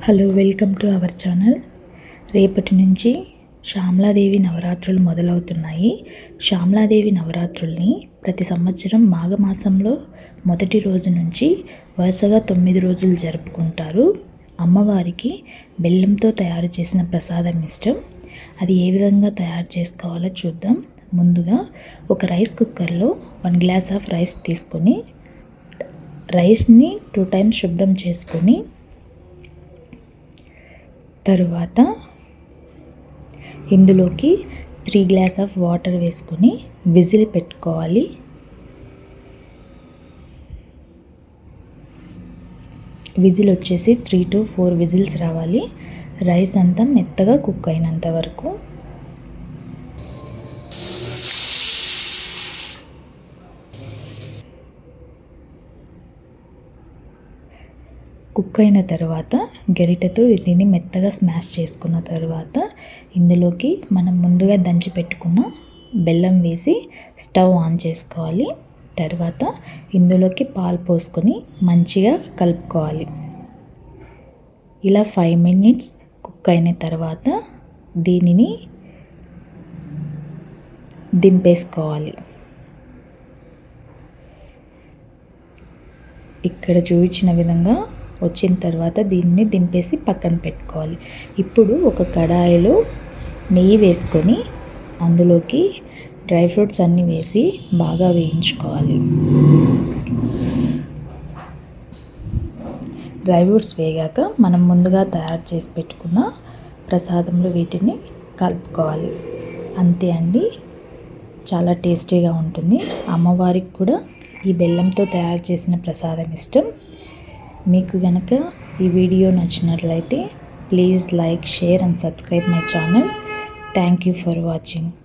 hello welcome to our channel రేపటి నుంచి శ్యామలాదేవి నవరాత్రులు మొదలవుతున్నాయి శ్యామలాదేవి నవరాత్రుల్ని ప్రతి సంవత్సరం మాఘమాసంలో మొదటి రోజు నుంచి వరుసగా తొమ్మిది రోజులు జరుపుకుంటారు అమ్మవారికి బెల్లంతో తయారు చేసిన ప్రసాదం ఇష్టం అది ఏ విధంగా తయారు చేసుకోవాలో చూద్దాం ముందుగా ఒక రైస్ కుక్కర్లో వన్ గ్లాస్ ఆఫ్ రైస్ తీసుకొని రైస్ని టూ టైమ్స్ శుభ్రం చేసుకొని తరువాత ఇందులోకి త్రీ గ్లాస్ ఆఫ్ వాటర్ వేసుకొని విజిల్ పెట్టుకోవాలి విజిల్ వచ్చేసి త్రీ టు ఫోర్ విజిల్స్ రావాలి రైస్ అంతా మెత్తగా కుక్ అయినంత వరకు కుక్ అయిన తర్వాత గరిటెతో వీటిని మెత్తగా స్మాష్ చేసుకున్న తర్వాత ఇందులోకి మనం ముందుగా దంచి పెట్టుకున్న బెల్లం వేసి స్టవ్ ఆన్ చేసుకోవాలి తర్వాత ఇందులోకి పాలు పోసుకొని మంచిగా కలుపుకోవాలి ఇలా ఫైవ్ మినిట్స్ కుక్ అయిన తర్వాత దీనిని దింపేసుకోవాలి ఇక్కడ చూపించిన విధంగా వచ్చిన తర్వాత దీన్ని దింపేసి పక్కన పెట్టుకోవాలి ఇప్పుడు ఒక కడాయిలో నెయ్యి వేసుకొని అందులోకి డ్రై ఫ్రూట్స్ అన్నీ వేసి బాగా వేయించుకోవాలి డ్రై ఫ్రూట్స్ వేగాక మనం ముందుగా తయారు చేసి పెట్టుకున్న ప్రసాదంలో వీటిని కలుపుకోవాలి అంతే అండి చాలా టేస్టీగా ఉంటుంది అమ్మవారికి కూడా ఈ బెల్లంతో తయారు చేసిన ప్రసాదం ఇష్టం మీకు గనక ఈ వీడియో నచ్చినట్లయితే please like share and subscribe my channel thank you for watching